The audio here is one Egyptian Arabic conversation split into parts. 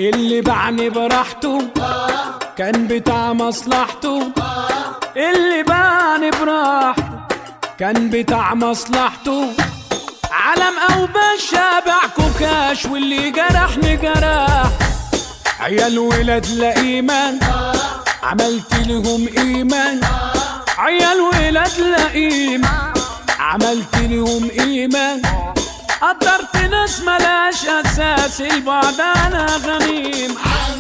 اللي باعني براحته كان بتاع مصلحته اللي باعني براحته كان بتاع مصلحته علم او بشابع كوكاش واللي جرحني جرح عيال ولاد لا ايمان عملت لهم ايمان عيال ولاد لا ايمان عملت لهم ايمان قدرت ناس ملاش اساس البعد انا غنيم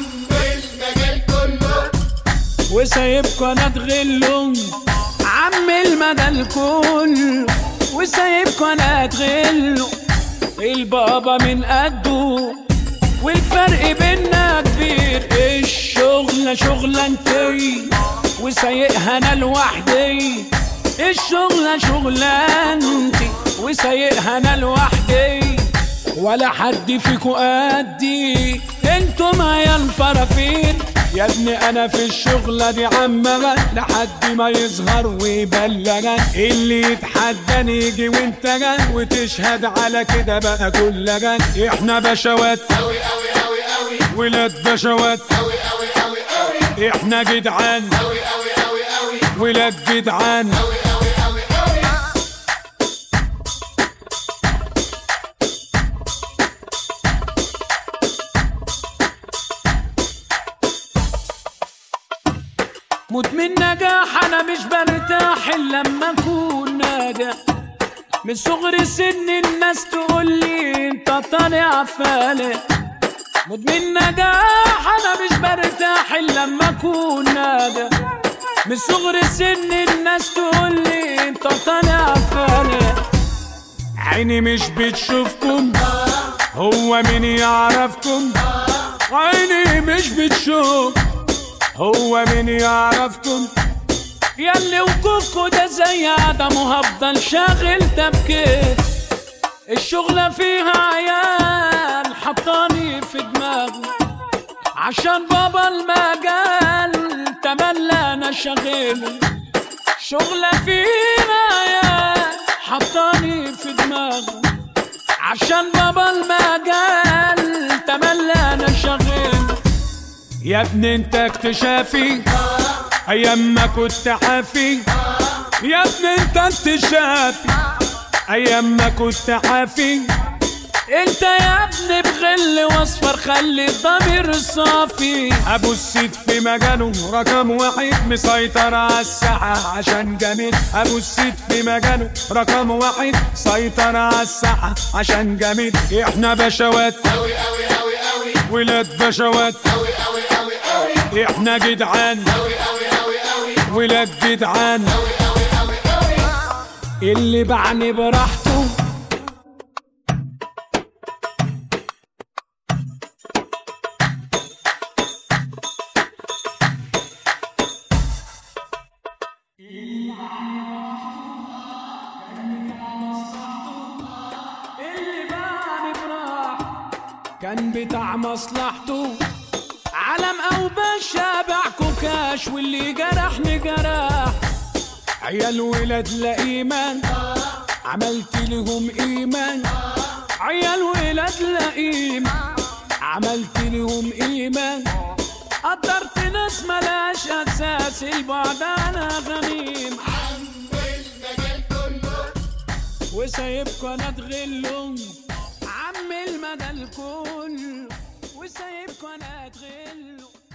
وسايبكوا انا اتغلوا عم المدى الكل وسايبكوا انا اتغلوا البابا من قده والفرق بينا كبير الشغلة شغلة انتي وسايقها انا لوحدي الشغلة شغلة انتي وسايقها انا لوحدي ولا حد فيكو قدي انتوا معايا الفرافير يا ابني انا في الشغلة دي عمغا لحد ما يظهر ويبلغا اللي يتحداني يجي وانت جا وتشهد على كده بقى كلها احنا بشوات أوي أوي أوي أوي ولاد بشوات أوي أوي أوي أوي احنا جدعان أوي أوي أوي أوي ولاد جدعان أوي أوي أوي أوي مدمن نجاح انا مش برتاح الا لما اكون ناجح من صغر سن الناس تقول لي انت طالع فالح مدمن نجاح انا مش برتاح الا لما اكون ناجح من صغر سن الناس تقول لي انت طالع فالح عيني مش بتشوفكم هو مين يعرفكم عيني مش بتشوف هو مين يعرفكم ياللي وقوفكوا ده زي عدم وهفضل شاغل تفكير الشغلة فيها عيال حطاني في دماغي عشان بابا المجال تملى انا شاغله شغلة فيها عيال حطاني في دماغي عشان بابا المجال تملى انا شاغله يا ابني انت اكتشافي ايام ما كنت حافي يا ابني انت اكتشافي ايام ما كنت حافي انت يا ابني بغل واصفر خلي الضمير صافي ابو السيد في مجاله رقم واحد مسيطر على الساحة عشان جميل ابو السيد في مجاله رقم واحد سيطر على الساحة عشان جميل احنا بشوات أوي أوي أوي أوي ولاد بشوات أوي أوي أوي أوي احنا جدعان أوي أوي أوي أوي ولاد جدعان أوي أوي أوي أوي اللي بعني براحته اللي بعني براحته كان بتاع مصلحته علم او بشابع كوكاش واللي جرحني جرح عيال ولاد لا ايمان عملت لهم ايمان عيال ولاد لا ايمان عملت لهم ايمان قدرت ناس ملاش اساس البعد انا غنيم المجال كله وسايبكوا انا اتغلوا عم المدى الكل وسايبكوا انا اتغلوا